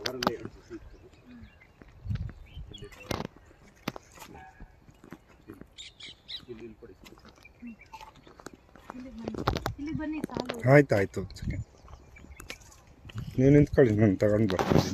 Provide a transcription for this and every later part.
ಅದರಲ್ಲೇ ಎರಡು ಸಸಿ ಇತ್ತು ಇಲ್ಲಿ ಇಲ್ಲಿ ಇಲ್ಲಿ ಕೊಡಿ ಇಲ್ಲಿ ಬನ್ನಿ ಸಾಲು ಆಯ್ತು ಆಯ್ತು ಒಂದು ಸೆಕೆಂಡ್ ನೀವು ನಿಂತ್ಕೊಳ್ಳಿ ನಾನು ತಗೊಂಡು ಬರ್ತೀನಿ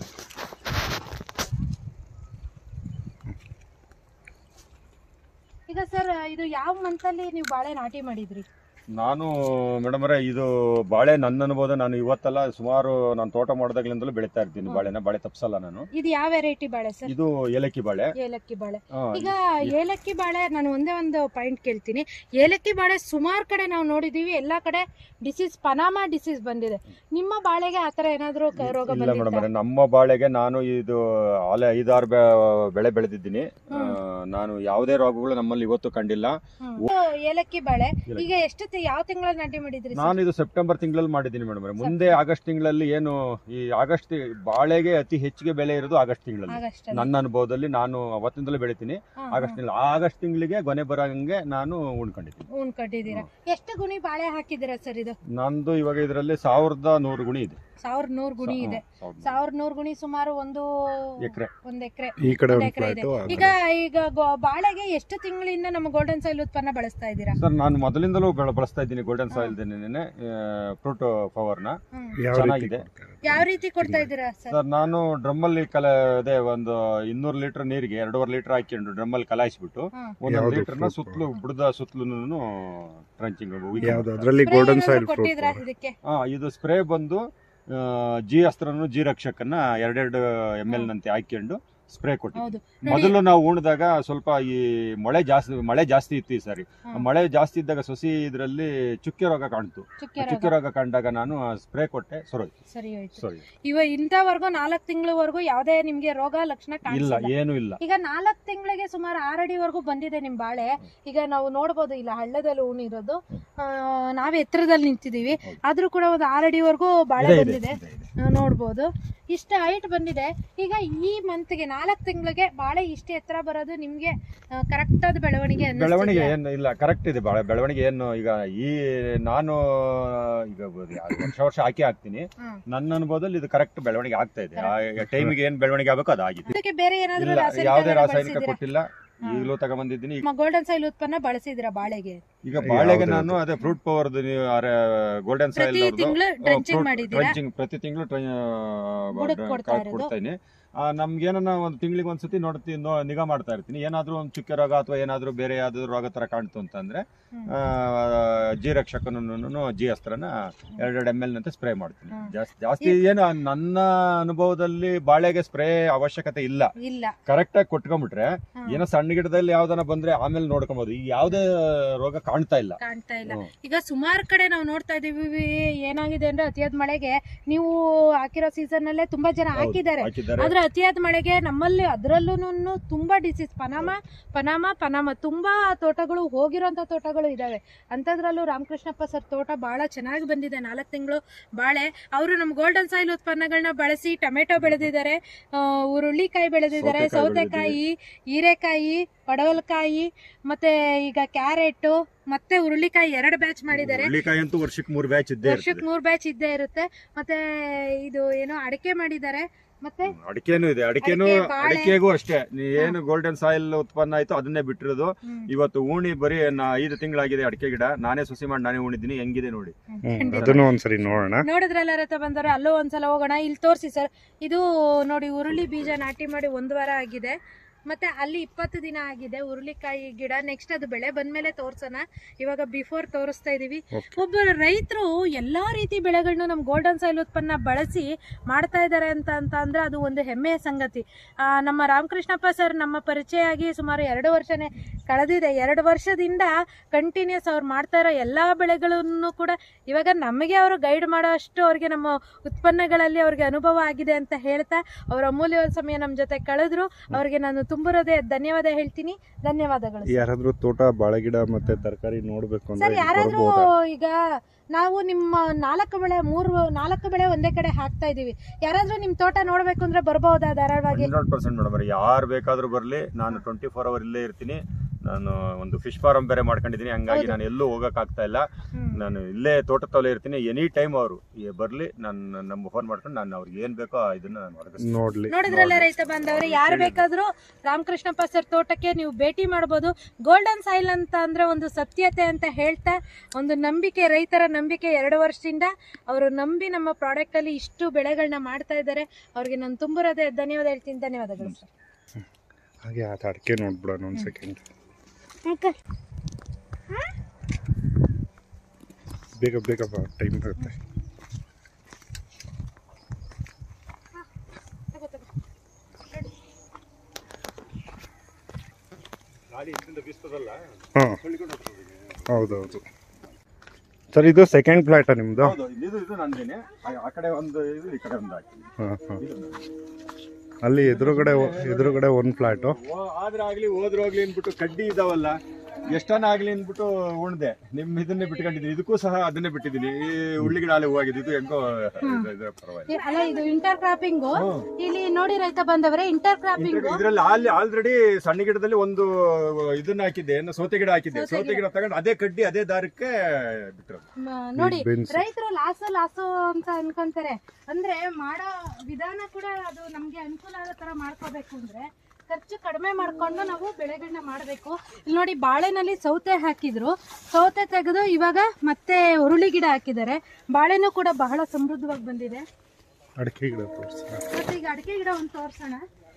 ಈಗ ಸರ್ ಇದು ಯಾವ ಮಂತಲ್ಲಿ ನೀವು ಬಾಳೆ ನಾಟಿ ಮಾಡಿದ್ರಿ ನಾನು ಮೇಡಮ್ ಅವರೇ ಇದು ಬಾಳೆ ನನ್ನ ಅನುಭವ ನಾನು ಇವತ್ತಲ್ಲ ಸುಮಾರು ನಾನು ತೋಟ ಮಾಡಿದಾಗ್ಲಿಂದಲೂ ಬೆಳೀತಾ ಇರ್ತೀನಿ ಹ್ಮ್. ಬಾಳೆನ ಬಾಳೆ ತಪ್ಸಲ್ಲ ನಾನು ಇದು ಯಾವ ವೆರೈಟಿ ಬಾಳೆ ಸರ್ ಇದು ಏಲಕ್ಕಿ ಬಾಳೆ ಏಲಕ್ಕಿ ಬಾಳೆ ಆ, ಈಗ ಏಲಕ್ಕಿ ಬಾಳೆ ನಾನು ಒಂದೇ ಒಂದು ಪಾಯಿಂಟ್ ಕೇಳ್ತೀನಿ ಏಲಕ್ಕಿ ಬಾಳೆ ಸುಮಾರು ಕಡೆ ನಾವು ನೋಡಿದೀವಿ ಎಲ್ಲಾ ಕಡೆ ಡಿಸೀಸ್ ಪನಾಮಾ ಡಿಸೀಸ್ ಬಂದಿದೆ ನಿಮ್ಮ ಬಾಳೆಗೆ ಆತರ ಏನಾದ್ರು ಕ- ರೋಗ ಇಲ್ಲ ಮೇಡಮ್ ಬಂದಿದೆ ಅವರೇ ನಮ್ಮ ಬಾಳೆಗೆ ನಾನು ಇದು ಆಲೆ ಐದಾರು ಬೆ- ಬೆಳೆ ಬೆಳೆದಿದ್ದೀನಿ ಆ, ನಾನು ಯಾವುದೇ ರೋಗಗಳು ನಮ್ಮಲ್ಲಿ ಇವತ್ತು ಕಂಡಿಲ್ಲ ಏಲಕ್ಕಿ ಬಾಳೆ ಏಲಕ್ಕಿ. ಈಗ ಎಷ್ಟು ತಿ- ಯಾವ ತಿಂಗಳಲ್ಲಿ ನಾಟಿ ಮಾಡಿದ್ರಿ ನಾನು ಇದು ಸೆಪ್ಟೆಂಬರ್ ತಿಂಗಳಲ್ಲಿ ಮಾಡಿದ್ದೀನಿ ಮೇಡಮ್ ಅವರೇ ಮುಂದೆ ಆಗಸ್ಟ್ ತಿಂಗಳಲ್ಲಿ ಏನು ಈ ಆಗಸ್ಟ್ ತಿ- ಬಾಳೆಗೆ ಅತಿ ಹೆಚ್ಚಿಗೆ ಬೆಲೆ ಇರೋದು ಆಗಸ್ಟ್ ತಿಂಗಳಲ್ಲಿ ಆಗಸ್ಟ್ ನನ್ನ ಅನುಭವದಲ್ಲಿ ನಾನು ಅವತ್ತಿಂದಲೇ ಬೆಳಿತೀನಿ ಆಗಸ್ಟ್ ತಿಂಗಳು ಆಗಸ್ಟ್ ತಿಂಗಳಿಗೆ ಕೊನೆ ಬರಂಗೆ ನಾನು ಉಣ್ಕೊಂಡಿದ್ದೀನಿ ಹೂನ್ ಕಟ್ಟಿದೀರಾ ಎಷ್ಟು ಗುಣಿ ಬಾಳೆ ಹಾಕಿದ್ದೀರಾ ಸರ್ ಇದು ನಂದು ಇವಾಗ ಇದರಲ್ಲಿ ಸಾವಿರದ ನೂರು ಗುಣಿ ಇದೆ ಸಾವಿರದ ನೂರು ಗುಣಿ ಇದೆ ಸಾವಿರದ ನೂರು ಗುಣಿ ಸುಮಾರು ಒಂದು ಎಕರೆ ಒಂದ್ ಎಕರೆ ಈ ಕಡೆ ಒಂದ್ ಒಂದು ಎಕರೆ ಇದೆ ಫ್ಲಾಟು ಈಗ ಈಗ ಗೊ- ಬಾಳೆಗೆ ಎಷ್ಟು ತಿಂಗಳಿಂದ ನಮ್ಮ ಗೋಲ್ಡನ್ ಸಾಯಿಲ್ ಉತ್ಪನ್ನ ಬಳಸ್ತಾ ಇದ್ದೀರಾ ಸರ್ ನಾನು ಮೊದಲಿಂದಲೂ ಬೆಳ- ಬಳಸ್ತಾ ಇದ್ದೀನಿ ಗೋಲ್ಡನ್ ಸಾಯಿಲ್ ಫ್ರೂಟ್ ಪವರ್ನ ಹ್ಮ್. ಯಾವ ರೀತಿ ಚೆನ್ನಾಗಿದೆ. ಕೊಡ್ತಾರೆ? ಯಾವ ರೀತಿ ಕೊಡ್ತಾ ಇದ್ದೀರಾ ಸರ್ ಸರ್ ನಾನು ಡ್ರಮ್ಮಲ್ಲಿ ಕಲ ಅದೇ ಒಂದು ಇನ್ನೂರು ಲೀಟರ್ ನೀರಿಗೆ ಎರಡೂವರೆ ಲೀಟರ್ ಹಾಕೊಂಡು ಡ್ರಮ್ಮಲ್ಲಿ ಕಲಾಯಿಸ್ಬಿಟ್ಟು ಹಾ. ಒಂದೊಂದು ಯಾವ್ದು ಲೀಟರ್ನ fruit ಸುತ್ತಲೂ ಬುಡದ ಸುತ್ತಲೂ ಟ್ರಂಚಿಂಗ್ ಯಾವ್ದು ಅದರಲ್ಲಿ Spray ಗೋಲ್ಡನ್ ಏನಾದ್ರು ಸಾಯಿಲ್ ಫ್ರೂಟ್ ಕೊಟ್ಟಿದ್ರಾ ಇದಕ್ಕೆ ಹಾ ಇದು ಸ್ಪ್ರೇ ಬಂದು ಆ, ಜಿ ಅಸ್ತ್ರನು ಜಿ ರಕ್ಷಕನ್ನ ಎರಡೆರಡು ಎಮ್ ಎಲ್ ನಂತೆ ಹಾಕೊಂಡು ಸ್ಪ್ರೇ ಕೊಟ್ಟಿದ್ದೆ ಹೌದು ನೋಡಿ ಮೊದಲು ನಾವು ಉಣಿದಾಗ ಸ್ವಲ್ಪ ಈ ಮಳೆ ಜಾಸ್ತಿ ಮಳೆ ಜಾಸ್ತಿ ಇತ್ತು ಈ ಸಾರಿ ಹಾ. ಮಳೆ ಜಾಸ್ತಿ ಇದ್ದಾಗ ಸೊಸಿ ಇದರಲ್ಲಿ ಚುಕ್ಕೆ ರೋಗ ಕಾಣ್ತು ಚುಕ್ಕೆ ಚುಕ್ಕೆ ರೋಗ ರೋಗ ಕಂಡಾಗ ನಾನು ಸ್ಪ್ರೇ ಕೊಟ್ಟೆ ಸರೋಯ್ತು ಸರಿ ಹೋಯ್ತು ಸರಿ ಇವ ಇಂಥವರೆಗೂ ನಾಲ್ಕು ತಿಂಗಳವರೆಗೂ ಯಾವುದೇ ನಿಮ್ಗೆ ರೋಗ ಲಕ್ಷಣ ಇಲ್ಲ ಕಾಣಿಸಿಲ್ಲ ಏನು ಇಲ್ಲ ಈಗ ನಾಲ್ಕು ತಿಂಗಳಿಗೆ ಸುಮಾರು ಆರಡಿವರೆಗೂ ಬಂದಿದೆ ನಿಮ್ ಬಾಳೆ ಈಗ ನಾವು ನೋಡ್ಬೋದು ಇಲ್ಲ ಹಳ್ಳದಲ್ಲಿ ಉಣಿರೋದು ಆ, ನಾವೇ ಎತ್ತರದಲ್ಲಿ ನಿಂತಿದೀವಿ ಹೌದು. ಆದ್ರೂ ಕೂಡ ಒಂದು ಆರಡಿವರೆಗೂ ಬಾಳೆ ಇದೆ, ಇದೆ, ಬಂದಿದೆ ಇದೆ, ಇದೆ. ನಾವು ನೋಡ್ಬೋದು ಇಷ್ಟ ಹೈಟ್ ಬಂದಿದೆ ಈಗ ಈ ಮಂತ್ಗೆ ನಾಲ್ಕು ತಿಂಗಳಿಗೆ ಬಾಳೆ ಇಷ್ಟು ಎತ್ತರ ಬರೋದು ನಿಮ್ಗೆ ಕರೆಕ್ಟ್ ಆದ ಬೆಳವಣಿಗೆ ಅನ್ನಿಸ್ತಿದ್ಯಾ? ಬೆಳವಣಿಗೆ ಏನು ಇಲ್ಲ ಕರೆಕ್ಟ್ ಇದೆ ಬಾಳೆ ಬೆಳವಣಿಗೆ ಏನು ಈಗ ಈ ನಾನು ಈಗ ಯಾವ್ದು ವರ್ಷ ವರ್ಷ ಹಾಕಿ ಹಾಕ್ತೀನಿ ಹ್ಮ್. ನನ್ನ ಅನುಭವದಲ್ಲಿ ಇದು ಕರೆಕ್ಟ್ ಬೆಳವಣಿಗೆ ಆಗ್ತಾ ಇದೆ ಆ ಟೈಮಿಗೆ ಏನ್ ಬೆಳವಣಿಗೆ ಆಗಬೇಕು ಅದು ಆಗಿದೆ ಅದಕ್ಕೆ ಬೇರೆ ಏನಾದ್ರು ಇಲ್ಲ ಯಾವುದೇ ರಾಸಾಯನಿಕ ಬಳಸಿದ್ದೀರಾ ಕೊಟ್ಟಿಲ್ಲ ಈಗಲೂ ತಗೊಂಬಂದಿದ್ದೀನಿ ಈಗ- ಗೋಲ್ಡನ್ ಸಾಯಿಲ್ ಉತ್ಪನ್ನ ಬಳಸಿದ್ದೀರಾ ಬಾಳೆಗೆ ಈಗ ಬಾಳೆಗೆ ಯಾವ್ದು ನಾನು ಅದೇ ಫ್ರೂಟ್ ಪವರ್ ಗೋಲ್ಡನ್ ಸಾಯಿಲ್ ಪ್ರತಿ ತಿಂಗಳು ಡ್ರೆಂಚಿಂಗ್ ಮಾಡಿದ್ದೀರಾ ಟ್ರಂಚಿಂಗ್ ಪ್ರತಿ ತಿಂಗಳು ಬುಡಕ್ ಕೊಡ್ತಾ ಇರೋದು? ಕೊಡ್ತಾ ಇದೀನಿ ನಮ್ಗೆ ಏನನ್ನ ಒಂದು ತಿಂಗಳಿಗೆ ಒಂದ್ಸತಿ ನೋಡ್ತೀನಿ ನೋ ನಿಗಾ ಮಾಡ್ತಾ ಇರ್ತೀನಿ ಏನಾದ್ರೂ ಒಂದು ಚುಕ್ಕೆ ರೋಗ ಅಥವಾ ಏನಾದ್ರೂ ಬೇರೆ ಯಾವ್ದಾದ್ರು ರೋಗ ತರ ಕಾಣ್ತು ಅಂತಂದ್ರೆ ಹ್ಮ್. ಆ, ಜಿ ರಕ್ಷಕನು ಜಿ ಅಸ್ತ್ರನ ಎರಡೆರಡು ಎಮ್ ಎಲ್ ನಂತೆ ಸ್ಪ್ರೇ ಮಾಡ್ತೀನಿ ಹ್ಮ್. ಜಾಸ್ತಿ ಜಾಸ್ತಿ ಏನು ನನ್ನ ಅನುಭವದಲ್ಲಿ ಬಾಳೆಗೆ ಸ್ಪ್ರೇ ಅವಶ್ಯಕತೆ ಇಲ್ಲ ಇಲ್ಲ ಕರೆಕ್ಟ್ ಆಗಿ ಕೊಟ್ಕೊಂಡ್ಬಿಟ್ರೆ ಹ್ಮ್. ಏನೋ ಸಣ್ಣ ಗಿಡದಲ್ಲಿ ಯಾವ್ದನ ಬಂದ್ರೆ ಆಮೇಲೆ ನೋಡ್ಕೊಬಹುದು ಈಗ ಯಾವ್ದೇ ರೋಗ ಕಾಣ್ತಾ ಇಲ್ಲ ಕಾಣ್ತಾ ಇಲ್ಲ ಹ್ಮ್. ಈಗ ಸುಮಾರು ಕಡೆ ನಾವು ನೋಡ್ತಾ ಇದೀವಿ ಏನಾಗಿದೆ ಅಂದ್ರೆ ಅತಿಯಾದ ಮಳೆಗೆ ನೀವು ಹಾಕಿರೋ ಸೀಸನ್ ಅಲ್ಲೇ ತುಂಬಾ ಜನ ಹೌದು, ಹಾಕಿದ್ದಾರೆ ಹಾಕಿದ್ದಾರೆ ಆದ್ರೆ ಅತಿಯಾದ ಮಳೆಗೆ ನಮ್ಮಲ್ಲಿ ಅದರಲ್ಲೂ ತುಂಬಾ ಡಿಸೀಸ್ ಪನಾಮ ಪನಾಮ ಪನಾಮ ತುಂಬಾ ತೋಟಗಳು ಹೋಗಿರೋಂಥ ತೋಟಗಳು ಇದಾವೆ ಅಂಥದ್ರಲ್ಲೂ ರಾಮಕೃಷ್ಣಪ್ಪ ಸರ್ ತೋಟ ಬಹಳ ಚೆನ್ನಾಗಿ ಬಂದಿದೆ ನಾಲ್ಕು ತಿಂಗಳು ಬಾಳೆ ಅವರು ನಮ್ಮ ಗೋಲ್ಡನ್ ಸಾಯಿಲ್ ಉತ್ಪನ್ನಗಳನ್ನ ಬಳಸಿ ಟೊಮೆಟೊ ಬೆಳೆದಿದ್ದಾರೆ ಆ, ಹುರುಳಿಕಾಯಿ ಬೆಳೆದಿದ್ದಾರೆ ಸೌತೆಕಾಯಿ ಸೌತೆಕಾಯಿ ಹೀರೆಕಾಯಿ ಪಡವಲಕಾಯಿ ಮತ್ತೆ ಈಗ ಕ್ಯಾರೆಟ್ ಮತ್ತೆ ಹುರುಳಿಕಾಯಿ ಎರಡು ಬ್ಯಾಚ್ ಮಾಡಿದ್ದಾರೆ ಹುರುಳಿಕಾಯಿ ಅಂತೂ ವರ್ಷಕ್ಕೆ ಮೂರು ಬ್ಯಾಚ್ ಇದ್ದೇ ವರ್ಷಕ್ಕೆ ಇರ್ತದೆ ಮೂರ್ ಬ್ಯಾಚ್ ಇದ್ದೇ ಇರುತ್ತೆ ಮತ್ತೆ ಇದು ಏನೋ ಅಡಿಕೆ ಮಾಡಿದ್ದಾರೆ ಮತ್ತೆ ಅಡಿಕೆನೂ ಇದೆ ಅಡಿಕೆನೂ ಅಡಿಕೆ, ಬಾಳೆ. ಅಡಿಕೆಗೂ ಅಷ್ಟೇ ನೀ ಏನು ಗೋಲ್ಡನ್ ಸಾಯಿಲ್ ಉತ್ಪನ್ನ ಆಯ್ತು ಅದನ್ನೇ ಬಿಟ್ಟಿರೋದು ಹ್ಮ್. ಇವತ್ತು ಉಣಿ ಬರೀ ನಾ ಐದು ತಿಂಗಳಾಗಿದೆ ಅಡಿಕೆ ಗಿಡ ನಾನೇ ಸುಸಿ ಮಾಡಿ ನಾನೇ ಉಣಿದ್ದೀನಿ ಹೆಂಗಿದೆ ನೋಡಿ ಹ್ಮ್ ಅದನ್ನು ಒಂದ್ಸರಿ ನೋಡೋಣ ನೋಡಿದ್ರಲ್ಲ ರಥ ಬಂದರೆ ಅಲ್ಲೂ ಒಂದ್ಸಲ ಹೋಗೋಣ ಇಲ್ಲಿ ತೋರಿಸಿ ಸರ್ ಇದು ನೋಡಿ ಹುರುಳಿ ಬೀಜ ನಾಟಿ ಮಾಡಿ ಒಂದು ವಾರ ಆಗಿದೆ ಮತ್ತೆ ಅಲ್ಲಿ ಇಪ್ಪತ್ತು ದಿನ ಆಗಿದೆ ಹುರುಳಿಕಾಯಿ ಗಿಡ ನೆಕ್ಸ್ಟ್ ಅದು ಬೆಳೆ ಬಂದ್ಮೇಲೆ ತೋರ್ಸೋಣ ಇವಾಗ ಬಿಫೋರ್ ತೋರಿಸ್ತಾ ಇದೀವಿ Okay. ಒಬ್ಬ ರೈತರು ಎಲ್ಲಾ ರೀತಿ ಬೆಳೆಗಳನ್ನ ನಮ್ಮ ಗೋಲ್ಡನ್ ಸಾಯಿಲ್ ಉತ್ಪನ್ನ ಬಳಸಿ ಮಾಡ್ತಾ ಇದ್ದಾರೆ ಅಂತ ಅಂತ ಅಂದ್ರೆ ಅದು ಒಂದು ಹೆಮ್ಮೆಯ ಸಂಗತಿ ಆ, ನಮ್ಮ ರಾಮಕೃಷ್ಣಪ್ಪ ಸರ್ ನಮ್ಮ ಪರಿಚಯ ಆಗಿ ಸುಮಾರು ಎರಡು ವರ್ಷನೇ ಕಳೆದಿದೆ ಎರಡು ವರ್ಷದಿಂದ ಕಂಟಿನ್ಯೂಸ್ ಅವ್ರು ಮಾಡ್ತಾ ಇರೋ ಎಲ್ಲಾ ಬೆಳೆಗಳನ್ನು ಕೂಡ ಇವಾಗ ನಮಗೆ ಅವರು ಗೈಡ್ ಮಾಡೋ ಅಷ್ಟು ಅವ್ರಿಗೆ ನಮ್ಮ ಉತ್ಪನ್ನಗಳಲ್ಲಿ ಅವ್ರಿಗೆ ಅನುಭವ ಆಗಿದೆ ಅಂತ ಹೇಳ್ತಾ ಅವ್ರ ಅಮೂಲ್ಯವಾದ ಸಮಯ ನಮ್ಮ ಜೊತೆ ಕಳೆದ್ರು ಅವ್ರಿಗೆ ನಾನು ತುಂಬುರದೆ ಧನ್ಯವಾದ ಹೇಳ್ತೀನಿ ಧನ್ಯವಾದಗಳು ಸರ್. ಯಾರಾದ್ರೂ ತೋಟ ಬಾಳೆ ಗಿಡ ಮತ್ತೆ ತರಕಾರಿ ನೋಡ್ಬೇಕು ಸರ್ ಅಂದ್ರೆ ಇಲ್ಲಿ ಯಾರಾದ್ರೂ ಬರ್ಬೋದಾ ಈಗ ನಾವು ನಿಮ್ಮ ನಾಲ್ಕು ಬೆಳೆ ಮೂರು ನಾಲ್ಕು ಬೆಳೆ ಒಂದೇ ಕಡೆ ಹಾಕ್ತಾ ಇದೀವಿ ಯಾರಾದ್ರೂ ನಿಮ್ ತೋಟ ನೋಡ್ಬೇಕು ಅಂದ್ರೆ ಬರ್ಬಹುದಾ ಧಾರಾಳವಾಗಿ ಹಂಡ್ರೆಡ್ ಪರ್ಸೆಂಟ್ ಮೇಡಮ್ ಯಾರು ಬೇಕಾದ್ರೂ ಬರಲಿ ನಾನು ಟ್ವೆಂಟಿ ಫೋರ್ ಅವರ್ ಇಲ್ಲೇ ಇರ್ತೀನಿ ನಾನು ಒಂದು ಫಿಶ್ ಫಾರಂ ಬೇರೆ ಮಾಡ್ಕೊಂಡಿದ್ದೀನಿ ಹಂಗಾಗಿ ಹೌದು. ನಾನು ಎಲ್ಲೂ ಹೋಗಕ್ ಆಗ್ತಾ ಇಲ್ಲ ಹ್ಮ್. ನಾನು ಇಲ್ಲೇ ತೋಟದಲ್ಲೇ ಇರ್ತೀನಿ ಎನಿ ಟೈಮ್ ಅವರು ಬರ್ಲಿ ನಾನು ನಮ್ಮ ಫೋನ್ ಮಾಡ್ಕೊಂಡು ನಾನು ಅವ್ರಿಗೆ ಏನ್ ಬೇಕೋ ಆ ಇದನ್ನ ನಾನು ಒದಗಿಸ್ತೀನಿ ನೋಡ್ಲಿ ನೋಡಿದ್ರಲ್ಲ ರೈತ ಬಾಂಧವ್ರೆ ಯಾರು ಬೇಕಾದ್ರೂ ರಾಮಕೃಷ್ಣಪ್ಪ ಸರ್ ತೋಟಕ್ಕೆ ನೀವು ಭೇಟಿ ಮಾಡ್ಬೋದು ಗೋಲ್ಡನ್ ಸಾಯಿಲ್ ಅಂತ ಅಂದ್ರೆ ಒಂದು ಸತ್ಯತೆ ಅಂತ ಹೇಳ್ತಾ ಒಂದು ನಂಬಿಕೆ ರೈತರ ನಂಬಿಕೆ ಎರಡು ವರ್ಷದಿಂದ ಅವರು ನಂಬಿ ನಮ್ಮ ಪ್ರಾಡಕ್ಟ್ ಅಲ್ಲಿ ಇಷ್ಟು ಬೆಳೆಗಳನ್ನ ಮಾಡ್ತಾ ಇದ್ದಾರೆ ಅವ್ರಿಗೆ ನಾನು ತುಂಬುರದೆ ಧನ್ಯವಾದ ಹೇಳ್ತೀನಿ ಧನ್ಯವಾದಗಳು ಸರ್ ಹಾಗೆ ಅದು ಅಡಿಕೆ ನೋಡ್ಬಿಡೋಣ ಒಂದು ಸೆಕೆಂಡ್ ಬೇಗ ಬೇಗ ಬಾ ಟೈಮ್ ಆಗುತ್ತೆ ಹಾಂ ಹೌದೌದು ಸರ್ ಇದು ಸೆಕೆಂಡ್ ಫ್ಲಾಟಾ ನಿಮ್ಮದು ಹೌದು ಇದು ಇದು ನಂದೇನೆ ಆ- ಆ ಕಡೆ ಒಂದು ಇದು ಈ ಕಡೆ ಒಂದು ಹಾಕಿ ಹಾಂ ಹಾಂ ಅಲ್ಲಿ ಎದುರುಗಡೆ ಎದುರುಗಡೆ ಒಂದು ಫ್ಲಾಟು ಆದ್ರೆ ಆಗ್ಲಿ ಹೋದ್ರೆ ಹೋಗ್ಲಿ ಅಂದ್ಬಿಟ್ಟು ಕಡ್ಡಿ ಇದಾವಲ್ಲ ಎಷ್ಟನ ಆಗ್ಲಿ ಅಂದ್ಬಿಟ್ಟು ಉಣ್ದೆ ನಿಮ್ ಇದನ್ನೇ ಬಿಟ್ಕೊಂಡಿದ್ದೀನಿ ಇದಕ್ಕೂ ಸಹ ಅದನ್ನೇ ಬಿಟ್ಟಿದ್ದೀನಿ ಈ ಉಳ್ಳಿಗಿಡ ಅಲ್ಲಿ ಹೋಗಿದೆ ಇದು ಹೆಂಗೋ ಇದು- ಇದು ಪರವಾಗಿಲ್ಲ ಅಲ್ಲ ಇದು ಇಂಟರ್ ಕ್ರಾಪಿಂಗ್ ಹ್ಮ್. ಇಲ್ಲಿ ನೋಡಿ ರೈತ ಬಂದವರೇ ಇಂಟರ್ ಕ್ರಾಪಿಂಗ್ ಇದ್ರಲ್ಲಿ ಅಲ್ಲಿ ಆಲ್ರೆಡಿ ಸಣ್ಣ ಗಿಡದಲ್ಲಿ ಒಂದು ಇದನ್ನ ಹಾಕಿದ್ದೆ ಏನು ಸೌತೆ ಗಿಡ ಹಾಕಿದ್ದೆ ಸೌತೆ ಸೌತೆ ಗಿಡ ತಗೊಂಡು ಅದೇ ಕಡ್ಡಿ ಅದೇ ದಾರಕ್ಕೆ ಬಿಟ್ಟಿರೋದು ನೋಡಿ beans. ರೈತರು ಲಾಸು ಲಾಸು ಅಂತ ಅನ್ಕೊಂತಾರೆ ಅಂದ್ರೆ ಮಾಡೋ ವಿಧಾನ ಕೂಡ ಅದು ನಮ್ಗೆ ಅನುಕೂಲ ಆಗೋ ತರ ಮಾಡ್ಕೋಬೇಕು ಅಂದ್ರೆ ಖರ್ಚು ಕಡಿಮೆ ಮಾಡ್ಕೊಂಡು ನಾವು ಬೆಳೆಗಳನ್ನ ಮಾಡಬೇಕು ಇಲ್ಲಿ ನೋಡಿ ಬಾಳೆನಲ್ಲಿ ಸೌತೆ ಹಾಕಿದ್ರು ಸೌತೆ ತೆಗೆದು ಇವಾಗ ಮತ್ತೆ ಹುರುಳಿ ಗಿಡ ಹಾಕಿದ್ದಾರೆ ಬಾಳೆನೂ ಕೂಡ ಬಹಳ ಸಮೃದ್ಧವಾಗಿ ಬಂದಿದೆ ಅಡಿಕೆ ಗಿಡ ತೋರಿಸಿ ಮತ್ತೆ ಈಗ ಅಡಿಕೆ ಗಿಡ ಒಂದು ತೋರ್ಸೋಣ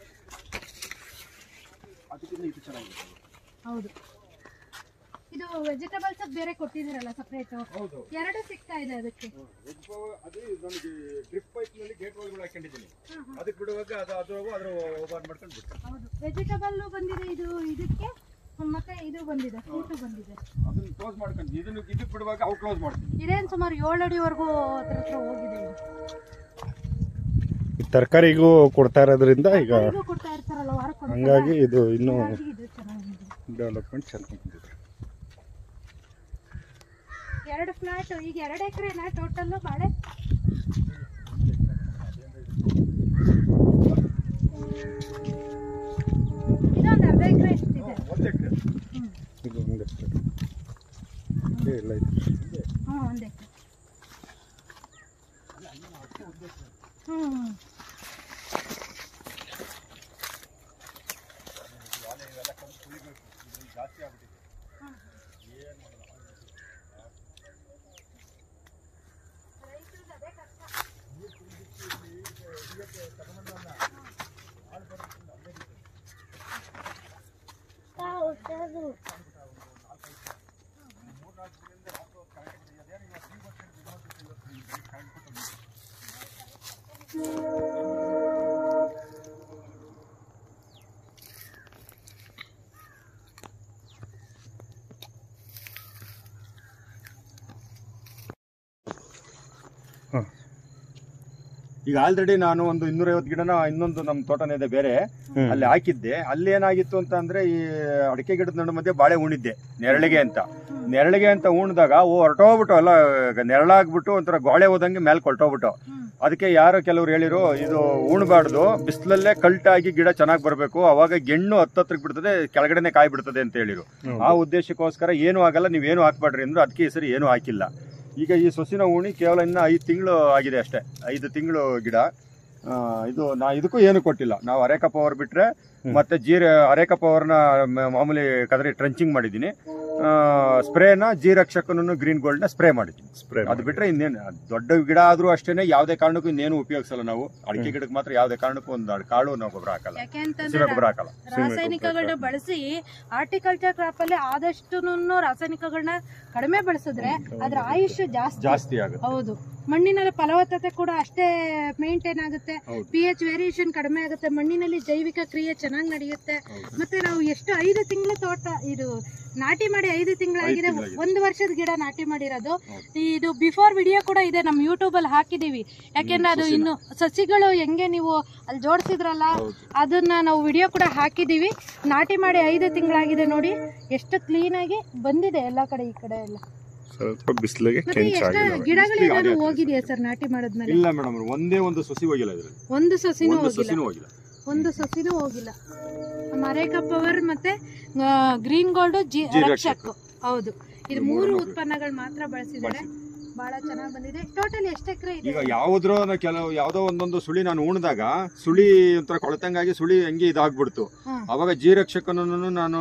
ಹೌದು ಇದು ವೆಜಿಟೇಬಲ್ಸ್ ಬೇರೆ ಕೊಟ್ಟಿದ್ದೀರಲ್ಲ ಸಪ್ರೇಟ್ ಹೌದು ಎರಡು ಸಿಗ್ತಾ ಇದೆ ಅದಕ್ಕೆ ಅದೇ ನನಗೆ ಡ್ರಿಪ್ ಪೈಪ್ ನಲ್ಲಿ ಗೇಟ್ ಒಳಗಡೆ ಹಾಕೊಂಡಿದ್ದೀನಿ ಅದಕ್ಕೆ ಬಿಡುವಾಗ ಅದು ಅದು ಅದ್ರ ಓಪನ್ ಮಾಡ್ಕೊಂಡು ಬಿಟ್ಟು ಹೌದು ವೆಜಿಟೇಬಲ್ ಬಂದಿದೆ ಇದು ಇದಕ್ಕೆ ಮತ್ತೆ ಇದು ಬಂದಿದೆ ಫ್ರೂಟ್ ಬಂದಿದೆ ಅದನ್ನ ಕ್ಲೋಸ್ ಮಾಡ್ಕೊಂಡು ಇದನ್ನ ಇದಕ್ಕೆ ಬಿಡುವಾಗ ಅವು ಕ್ಲೋಸ್ ಮಾಡ್ತೀನಿ ಇದೇನು ಸುಮಾರು ಏಳು ಅಡಿವರೆಗೂ ಹತ್ರ ಹತ್ರ ಹೋಗಿದೆ ಇದು ಈ ತರಕಾರಿಗೂ ಕೊಡ್ತಾ ಇರೋದ್ರಿಂದ ಈಗ ಇದು ಕೊಡ್ತಾ ಇರ್ತಾರಲ್ಲ ವಾರಕ್ಕೆ ಹಂಗಾಗಿ ಇದು ಇನ್ನೂ ಇದು ಚೆನ್ನಾಗಿದೆ ಡೆವಲಪ್ಮೆಂಟ್ ಚೆನ್ನಾಗಿ ಬಂದಿದೆ ಎರಡು ಫ್ಲಾಟ್ ಈಗ ಎರಡು ಎಕರೆನಾ ಟೋಟಲ್ಲು ಬಾಳೆ ಇದೊಂದು ಅರ್ಧ ಎಕರೆ ಎಷ್ಟಿದೆ ಒಂದು ಎಕರೆ ಹ್ಮ್ ಇದು ಒಂದು ಎಕರೆ ಇಲ್ಲ ಇದು ಹ್ಞೂ ಒಂದು ಎಕರೆ ಹ್ಞೂ ಹಾಂ ಈಗ ಆಲ್ರೆಡಿ ನಾನು ಒಂದು ಇನ್ನೂರೈವತ್ತು ಗಿಡನ ಇನ್ನೊಂದು ನಮ್ಮ ತೋಟನೇ ಇದೆ ಬೇರೆ ಹ್ಮ್. ಅಲ್ಲಿ ಹಾಕಿದ್ದೆ ಅಲ್ಲಿ ಏನಾಗಿತ್ತು ಅಂತ ಅಂದ್ರೆ ಈ ಅಡಿಕೆ ಗಿಡದ ನಡು ಮಧ್ಯೆ ಬಾಳೆ ಉಣಿದ್ದೆ ನೆರಳಿಗೆ ಅಂತ ನೆರಳಿಗೆ ಅಂತ ಉಣ್ದಾಗ ಓ ಹೊರಟೋಗ್ಬಿಟ್ಟು ಅಲ್ಲ ನೆರಳಾಗ್ಬಿಟ್ಟು ಒಂಥರ ಗೋಳೆ ಹೋದಂಗೆ ಮೇಲೆ ಕೊಲ್ಟೋಗ್ಬಿಟ್ಟು ಹ್ಮ್. ಅದಕ್ಕೆ ಯಾರೋ ಕೆಲವ್ರು ಹೇಳಿರು ಇದು ಉಣ್ಬಾರ್ದು ಬಿಸಿಲಲ್ಲೇ ಕಲ್ಟಾಗಿ ಗಿಡ ಚೆನ್ನಾಗಿ ಬರಬೇಕು ಅವಾಗ ಗೆಣ್ಣು ಹತ್ತತ್ರಕ್ಕೆ ಬಿಡ್ತದೆ ಕೆಳಗಡೆನೆ ಕಾಯಿ ಬಿಡ್ತದೆ ಅಂತ ಹೇಳಿರು ಹೌದು. ಆ ಉದ್ದೇಶಕ್ಕೋಸ್ಕರ ಏನು ಆಗಲ್ಲ ನೀವೇನು ಹಾಕ್ಬೇಡ್ರಿ ಅಂದ್ರು ಅದಕ್ಕೆ ಈ ಸರಿ ಏನು ಹಾಕಿಲ್ಲ ಈಗ ಈ ಸೊಸಿನ ಉಣಿ ಕೇವಲ ಇನ್ನ ಐದು ತಿಂಗಳು ಆಗಿದೆ ಅಷ್ಟೇ ಐದು ತಿಂಗಳು ಗಿಡ ಆ, ಇದು ನಾ ಇದಕ್ಕೂ ಏನು ಕೊಟ್ಟಿಲ್ಲ ನಾವು ಅರೇಕ ಪವರ್ ಬಿಟ್ರೆ ಮತ್ತೆ ಜೀರ ಅರೇಕ ಪವರ್ನ ಮ- ಮಾಮೂಲಿ ಕದರಿ ಟ್ರಂಚಿಂಗ್ ಮಾಡಿದ್ದೀನಿ ಸ್ಪ್ರೇನ ಜೀರಕ್ಷಕನು ಗ್ರೀನ್ ಗೋಲ್ಡ್ನ ಸ್ಪ್ರೇ ಮಾಡಿದ್ದೀನಿ ಸ್ಪ್ರೇ ಅದು ಬಿಟ್ರೆ ಇನ್ನೇನು ಅದ್ ದೊಡ್ಡ ಗಿಡ ಆದ್ರೂ ಅಷ್ಟೇನೆ ಯಾವುದೇ ಕಾರಣಕ್ಕೂ ಇನ್ನೇನು ಉಪಯೋಗಿಸಲ್ಲ ನಾವು ಅಡಿಕೆ ಗಿಡಕ್ಕೆ ಮಾತ್ರ ಯಾವುದೇ ಕಾರಣಕ್ಕೂ ಒಂದು ಅಡ್- ಕಾಳು ನಾವು ಗೊಬ್ಬರ ಹಾಕಲ್ಲ ಯಾಕೆ ಹಸಿರು ಅಂತಂದ್ರೆ ಗೊಬ್ಬರ ಹಾಕಲ್ಲ ರಾಸಾಯನಿಕಗಳನ್ನ ಬಳಸಿ ಆರ್ಟಿಕಲ್ಚರ್ ಕ್ರಾಪ್ ಅಲ್ಲಿ ಆದಷ್ಟು ರಾಸಾಯನಿಕಗಳನ್ನ ಕಡಿಮೆ ಬಳಸಿದ್ರೆ ಅದ್ರ ಆಯುಷ್ ಜಾಸ್ತಿ ಜಾಸ್ತಿ ಆಗುತ್ತೆ ಹೌದು ಮಣ್ಣಿನಲ್ಲಿ ಫಲವತ್ತತೆ ಕೂಡ ಅಷ್ಟೇ ಮೇಂಟೈನ್ ಆಗುತ್ತೆ ಹೌದು. ಪಿ ಎಚ್ ವೇರಿಯೇಷನ್ ಕಡಿಮೆ ಆಗುತ್ತೆ ಮಣ್ಣಿನಲ್ಲಿ ಜೈವಿಕ ಕ್ರಿಯೆ ಚೆನ್ನಾಗಿ ನಡೆಯುತ್ತೆ ಹೌದು. ಮತ್ತೆ ನಾವು ಎಷ್ಟು ಐದು ತಿಂಗಳ ತೋಟ ಇದು ನಾಟಿ ಮಾಡಿ ಐದು ತಿಂಗಳಾಗಿದೆ ತಿಂಗಳಾಗಿದೆ. ಒಂದು ವರ್ಷದ ಗಿಡ ನಾಟಿ ಮಾಡಿರೋದು ಹೌದು. ಇದು ಬಿಫೋರ್ ವಿಡಿಯೋ ಕೂಡ ಇದೆ ನಮ್ಮ ಯೂಟ್ಯೂಬ್ ಅಲ್ಲಿ ಹಾಕಿದೀವಿ ಯಾಕೆಂದ್ರೆ ಅದು ಸಸಿನ. ಇನ್ನು ಸಸಿಗಳು ಹೆಂಗೆ ನೀವು ಅಲ್ಲಿ ಜೋಡಿಸಿದ್ರಲ್ಲ ಹೌದು. ಅದನ್ನ ನಾವು ವಿಡಿಯೋ ಕೂಡ ಹಾಕಿದೀವಿ ನಾಟಿ ಮಾಡಿ ಐದು ತಿಂಗಳಾಗಿದೆ ನೋಡಿ ಎಷ್ಟು ಕ್ಲೀನ್ ಆಗಿ ಬಂದಿದೆ ಎಲ್ಲ ಕಡೆ ಈ ಕಡೆ ಎಲ್ಲ ಸ್ವಲ್ಪ ಬಿಸಿಲಿಗೆ ಮತ್ತೆ ಎಷ್ಟು ಕೆಂಚಾಗಿದ್ದಾವೆ ಗಿಡಗಳು ಬಿಸ್ಲಿಗೆ ಏನಾದ್ರು ಆಗಿದೆ. ಹೋಗಿದೆಯಾ ಸರ್ ನಾಟಿ ಮಾಡಿದ್ಮೇಲೆ ಇಲ್ಲ ಮೇಡಮ್ ಒಂದೇ ಒಂದು ಸಸಿ ಹೋಗಿಲ್ಲ ಇದ್ರಲ್ಲಿ ಒಂದು ಸಸಿನೂ ಒಂದು ಹೋಗಿಲ್ಲ ಸಸಿನೂ ಹೋಗಿಲ್ಲ ಒಂದು ಸಸಿನೂ ಹೋಗಿಲ್ಲ ಮರೇಕ ಪವರ್ ಮತ್ತೆ ಗ್ರೀನ್ ಗೋಲ್ಡ್ ಜಿ ಜಿ ರಕ್ಷಕ್ ಹೌದು ಇದು ಇದು ಮೂರು ಮೂರನ್ನು ಉತ್ಪನ್ನಗಳು ಮಾತ್ರ ಬಳಸಿದ್ದಾರೆ ಬಹಳ ಚೆನ್ನಾಗಿ ಬಂದಿದೆ ಟೋಟಲ್ ಎಷ್ಟು ಎಕರೆ ಇದೆ ಈಗ ಯಾವುದ್ರೋ ನ- ಕೆಲವು ಯಾವುದೋ ಒಂದೊಂದು ಸುಳಿ ನಾನು ಉಣ್ದಾಗ ಸುಳಿ ಒಂಥರ ಕೊಳತಂಗಾಗಿ ಸುಳಿ ಹಂಗೆ ಇದಾಗ್ಬಿಡ್ತು ಹ್ಮ್. ಅವಾಗ ಜೀರಕ್ಷಕನನ್ನು ನಾನು